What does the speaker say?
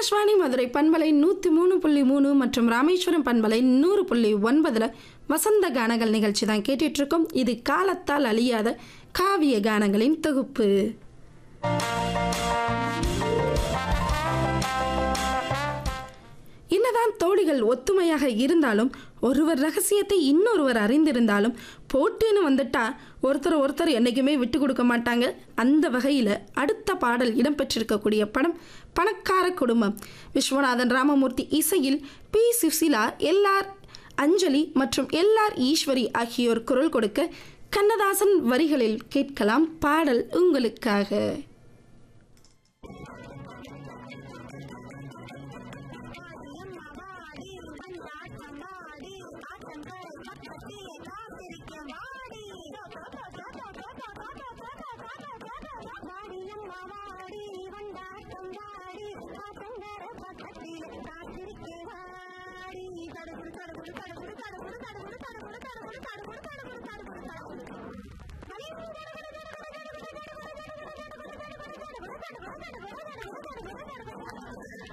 ஆகாஷ்வாணி மதுரை பண்பலை நூற்றி மூணு புள்ளி மூணு மற்றும் ராமேஸ்வரம் பண்பலை நூறு புள்ளி ஒன்பதில் வசந்த கானங்கள் நிகழ்ச்சி தான் கேட்டுட்டு இருக்கோம் இது காலத்தால் அழியாத காவிய கானங்களின் தொகுப்பு என்னதான் தோழிகள் ஒத்துமையாக இருந்தாலும் ஒருவர் ரகசியத்தை இன்னொருவர் அறிந்திருந்தாலும் போட்டின்னு வந்துட்டா ஒருத்தர் ஒருத்தர் என்றைக்குமே விட்டு கொடுக்க மாட்டாங்க அந்த வகையில் அடுத்த பாடல் இடம்பெற்றிருக்கக்கூடிய படம் பணக்கார குடும்பம் விஸ்வநாதன் ராமமூர்த்தி இசையில் பி சுசிலா எல்ஆர் அஞ்சலி மற்றும் எல்ஆர் ஈஸ்வரி ஆகியோர் குரல் கொடுக்க கண்ணதாசன் வரிகளில் கேட்கலாம் பாடல் உங்களுக்காக கடவுள்